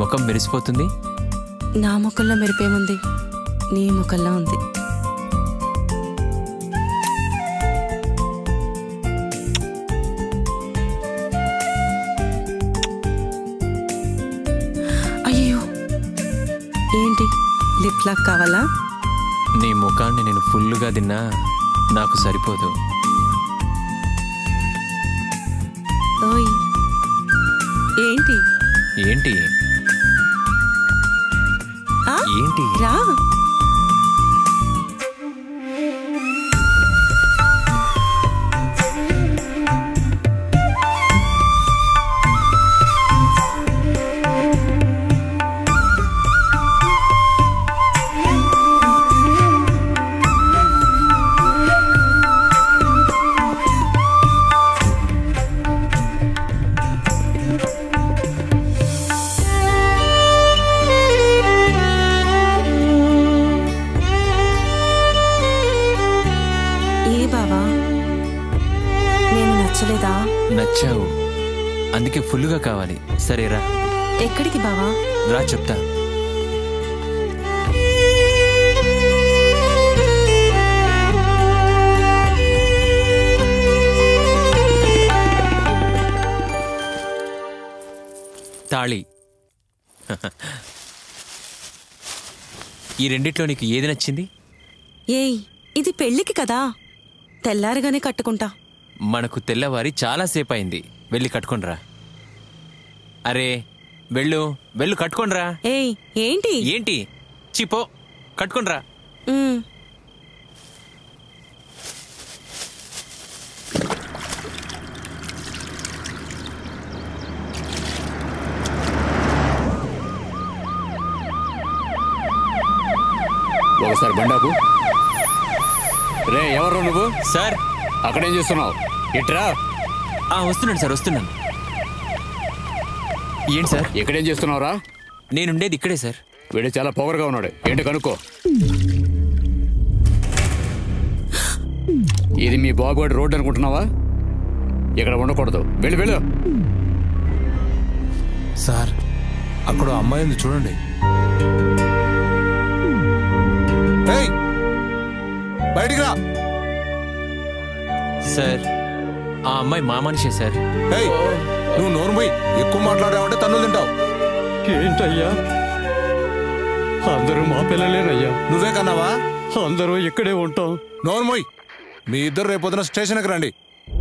ముఖం మెరిసిపోతుంది నా ముఖంలో మెరిపేముంది నీ ముఖంలో ఉంది అయ్యో ఏంటి లిప్ లాక్ కావాలా నీ ముఖాన్ని నేను ఫుల్లుగా తిన్నా నాకు సరిపోదు ఓయ్ ఏంటి ఏంటి ఆ? ఏంటి రా ఏ బావా నేను నచ్చలేదా నచ్చావు అందుకే ఫుల్లుగా కావాలి సరేరా ఎక్కడికి బావా రా చెప్తా తాళి ఈ రెండిట్లో నీకు ఏది నచ్చింది ఏయ్ ఇది పెళ్ళికి కదా తెల్లారిగానే కట్టుకుంటా మనకు తెల్లవారి చాలాసేపు అయింది వెళ్ళి కట్టుకోనరా అరే వెళ్ళు వెళ్ళు కట్టుకోనరా ఏయ్ ఏంటి ఏంటి చిపో కట్టుకోనరా ఉమ్, ఒకసారి బండాపు రే ఎవరు నువ్వు సార్ అక్కడేం చేస్తున్నావు ఇట్రా ఆ వస్తున్నాను సార్ వస్తున్నాను ఏంటి సార్ ఇక్కడేం చేస్తున్నావురా నేనుండేది ఇక్కడే సార్ వీడు చాలా పొగరుగా ఉన్నాడు ఏంటి కనుక్కో ఇది మీ బాబువాడి రోడ్డు అనుకుంటున్నావా ఇక్కడ ఉండకూడదు వెళ్ళు వెళ్ళు సార్ అక్కడ ఓ అమ్మాయి ఉంది చూడండి ఏయ్ బయటికి రా సార్ ఆ అమ్మాయి మా మనిషే సార్ ఏయ్ నువ్వు నోరు పోయి ఎక్కువ మాట్లాడావంటే తన్నులు తింటావు ఏంటయ్యా అందరూ మా పిల్లలేనయ్యా నువ్వే కన్నావా అందరూ ఇక్కడే ఉంటాం నోరు మోయ్ మీ ఇద్దరు రేపొద్దున స్టేషన్కి రండి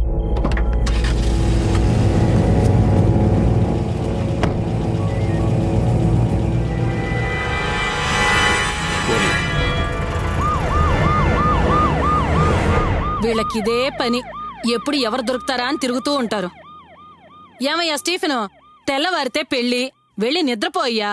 వీళ్ళకిదే పని ఎప్పుడు ఎవరు దొరుకుతారా అని తిరుగుతూ ఉంటారు ఏమయ్యా స్టీఫెను తెల్లవారితే పెళ్ళి వెళ్ళి నిద్రపోయ్యా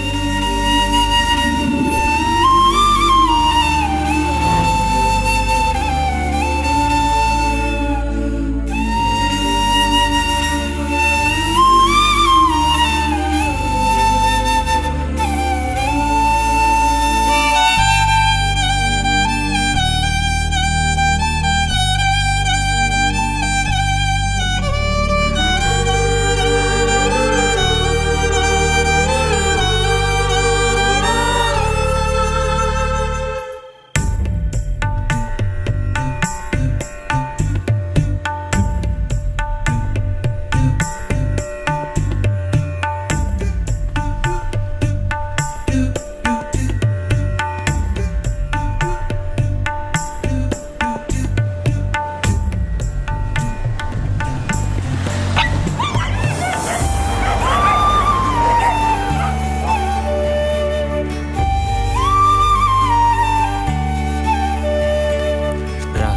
రా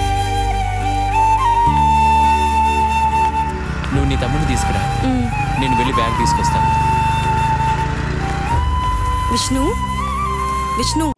నువ్వు నీ తమ్ముడిని తీసుకురా నేను వెళ్ళి బ్యాగ్ తీసుకొస్తాను విష్ణు విష్ణు